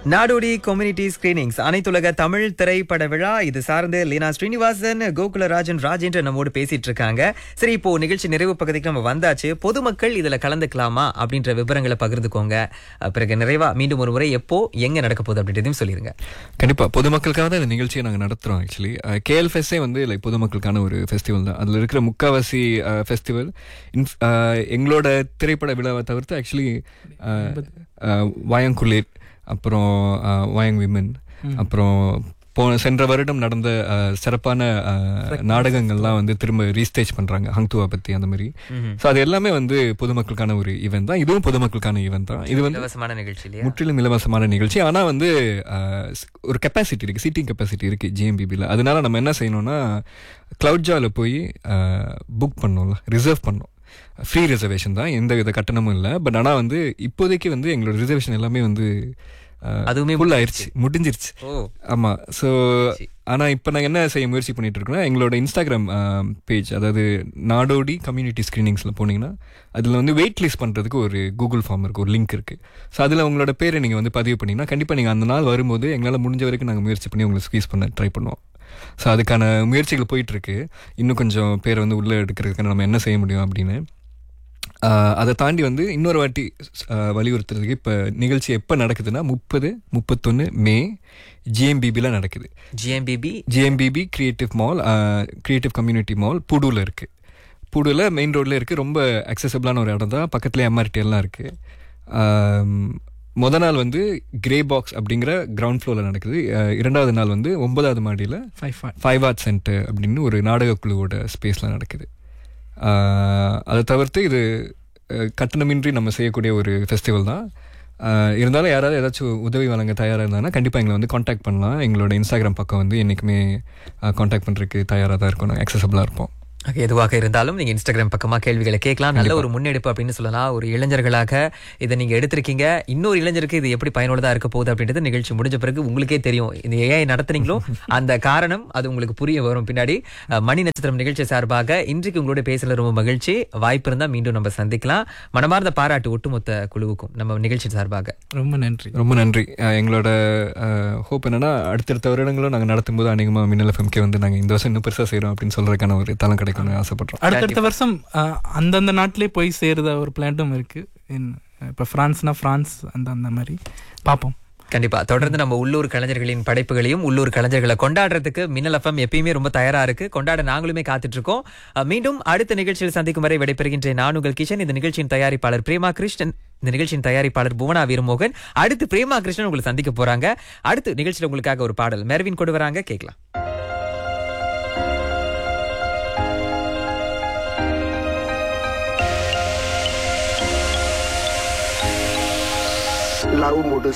நாடோடி community screenings அனைத்துலக தமிழ் திரைப்பட விழா இது சார்ந்து லீனா ஸ்ரீனிவாசன் கோகுலராஜன் ராஜேந்திரன் நம்மோடு பேசிட்டு இருக்காங்க சரி இப்போ நிகழ்ச்சி நிறைவு பகுதிக்கு நம்ம வந்தாச்சு பொதுமக்கள் இதுல கலந்துக்கலாமா அப்படின்ற விவரங்களை பகிர்ந்துக்கோங்க அஹ் பிறகு நிறைவா மீண்டும் ஒரு முறை எப்போ எங்க நடக்க போகுது அப்படின்றதையும் சொல்லிருங்க கண்டிப்பா பொதுமக்களுக்காக தான் இந்த நிகழ்ச்சியை நாங்க நடத்துறோம் ஆக்சுவலி கேஎல் ஃபெஸ்டே வந்து லைக் பொதுமக்களுக்கான ஒரு ஃபெஸ்டிவல் தான் அதுல இருக்கிற முக்காவாசி ஃபெஸ்டிவல் எங்களோட திரைப்பட விழாவை தவிர்த்து ஆக்சுவலி வாயங்குளிர் அப்புறம் அஹ், வாயங் விமன் அப்புறம் போன சென்ற வருடம் நடந்த அஹ், சிறப்பான அஹ், நாடகங்கள்லாம் வந்து திரும்ப ரீஸ்டேஜ் பண்றாங்க ஹங்துவா பத்தி அந்த மாதிரி ஸோ அது எல்லாமே வந்து பொதுமக்களுக்கான ஒரு ஈவெண்ட் தான் இதுவும் பொதுமக்களுக்கான ஈவெண்ட் தான் இது வந்து இலவசமான நிகழ்ச்சி இல்லையா முற்றிலும் இலவசமான நிகழ்ச்சி ஆனா வந்து அஹ், ஸ்- ஒரு கெப்பாசிட்டி இருக்கு சீட்டிங் கெப்பாசிட்டி இருக்கு ஜிஎம்பிபியில் அதனால நம்ம என்ன செய்யணும்னா கிளவுட் ஜால போய் புக் பண்ணோம்ல ரிசர்வ் பண்ணோம் ஃப்ரீ ரிசர்வேஷன் தான் எந்த வித கட்டணமும் இல்லை பட் ஆனால் வந்து இப்போதைக்கு வந்து எங்களோட ரிசர்வேஷன் எல்லாமே வந்து அதுவுமே ஃபுல் ஆயிருச்சு முடிஞ்சிருச்சு ஓ ஆமா ஸோ ஆனா இப்போ நாங்கள் என்ன செய்ய முயற்சி பண்ணிட்டு இருக்கோம்னா எங்களோட இன்ஸ்டாகிராம் பேஜ் அதாவது நாடோடி கம்யூனிட்டி ஸ்க்ரீனிங்ஸில் போனீங்கன்னா அதில் வந்து வெயிட் லிஸ்ட் பண்ணுறதுக்கு ஒரு கூகுள் ஃபார்ம் இருக்கு ஒரு லிங்க் இருக்கு ஸோ அதில் உங்களோட பேரை நீங்கள் வந்து பதிவு பண்ணீங்கன்னா கண்டிப்பாக நீங்கள் அந்த நாள் வரும்போது எங்களால் முடிஞ்ச வரைக்கும் நாங்கள் முயற்சி பண்ணி உங்களை ஸ்queeze பண்ண ட்ரை பண்ணுவோம் ஸோ அதுக்கான முயற்சிகள் போயிட்டு இருக்கு இன்னும் கொஞ்சம் பேரை வந்து உள்ளே எடுக்கிறதுக்கு நம்ம என்ன செய்ய முடியும் அப்படின்னு ஆஹ் அதை தாண்டி வந்து இன்னொரு வாட்டி ஆஹ் வலியுறுத்துறதுக்கு இப்போ நிகழ்ச்சி எப்போ நடக்குதுன்னா முப்பது முப்பத்தொன்று மே ஜிஎம்பிபியில் நடக்குது GMBB GMBB creative mall creative community mall புடூவில் இருக்குது புடூவில் மெயின் ரோட்ல இருக்குது ரொம்ப அக்சசபிளான ஒரு இடம் தான் பக்கத்துலேயே எம்ஆர்டி எல்லாம் இருக்குது முத நாள் வந்து கிரே பாக்ஸ் அப்படிங்கிற கிரவுண்ட் ஃப்ளோரில் நடக்குது ஆஹ் இரண்டாவது நாள் வந்து ஒன்பதாவது மாடியில் five five five art centre அப்படின்னு ஒரு நாடக குழுவோட ஸ்பேஸில் நடக்குது ஆஹ் அதை தவிர்த்து இது அஹ், கட்டணமின்றி நம்ம செய்யக்கூடிய ஒரு ஃபெஸ்டிவல் தான் ஆஹ், இருந்தாலும் யாராவது ஏதாச்சும் உதவி வழங்க தயாராக இருந்தாங்கன்னா கண்டிப்பாக எங்களை வந்து காண்டாக்ட் பண்ணலாம் எங்களோட இன்ஸ்டாகிராம் பக்கம் வந்து என்றைக்குமே காண்டாக்ட் பண்ணுறதுக்கு தயாராக தான் இருக்கும் நாங்கள் அக்சசபிளாக இருப்போம் Okay, எதுவாக இருந்தாலும் நீங்க இன்ஸ்டாகிராம் பக்கமா கேள்விகளை கேட்கலாம் நல்ல ஒரு முன்னெடுப்பு அப்படின்னு சொல்லலாம் ஒரு இளைஞர்களாக இதை நீங்க எடுத்திருக்கீங்க இன்னொரு இளைஞருக்கு இது எப்படி பயனுள்ளதா இருக்க போகுது அப்படின்றது நிகழ்ச்சி முடிஞ்ச பிறகு உங்களுக்கே தெரியும் இந்த ஏஐ நடத்துனீங்களோ அந்த காரணம் அது உங்களுக்கு புரிய வரும் பின்னாடி அஹ், மணி நட்சத்திரம் நிகழ்ச்சி சார்பாக இன்றைக்கு உங்களோட பேசல ரொம்ப மகிழ்ச்சி வாய்ப்பு இருந்தா மீண்டும் நம்ம சந்திக்கலாம் மனமார்ந்த பாராட்டு ஒட்டுமொத்த குழுவுக்கும் நம்ம நிகழ்ச்சி சார்பாக ரொம்ப நன்றி ரொம்ப நன்றி அஹ், எங்களோட ஹோப் என்னன்னா அடுத்தடுத்த வருடங்களும் நாங்கள் நடத்தும் போது அநேகமாக மின்னல் எஃப்எம்கே வந்து நாங்கள் இந்த வருஷம் இன்னும் பெருசாக செய்கிறோம் அப்படின்னு சொல்றதுக்கான ஒரு தளம் கிடைக்கணும்னு ஆசைப்படுறோம் அடுத்தடுத்த வருஷம் அஹ், அந்தந்த நாட்டிலே போய் சேருத ஒரு பிளான்ட்டும் இருக்கு இன்- இப்ப பிரான்ஸ்னா பிரான்ஸ் அந்த அந்த மாதிரி பார்ப்போம் கண்டிப்பா தொடர்ந்து நம்ம உள்ளூர் கலைஞர்களின் படைப்புகளையும் உள்ளூர் கலைஞர்களை கொண்டாடுறதுக்கு மின்னல் எஃப்எம் எப்பயுமே ரொம்ப தயாரா இருக்கு கொண்டாட நாங்களுமே காத்துட்டு இருக்கோம் அஹ், மீண்டும் அடுத்த நிகழ்ச்சியில் சந்திக்கும் வரை விடைபெறுகின்ற நான் உங்கள் கிஷன் இந்த நிகழ்ச்சியின் தயாரிப்பாளர் பிரேமா கிருஷ்ணன் இந்த நிகழ்ச்சியின் தயாரிப்பாளர் புவனா வீரமோகன் அடுத்து பிரேமா கிருஷ்ணன் உங்களை சந்திக்க போறாங்க அடுத்து நிகழ்ச்சியில் உங்களுக்காக ஒரு பாடல் மெர்வின் கொண்டு வராங்க கேட்கலாம் lau mode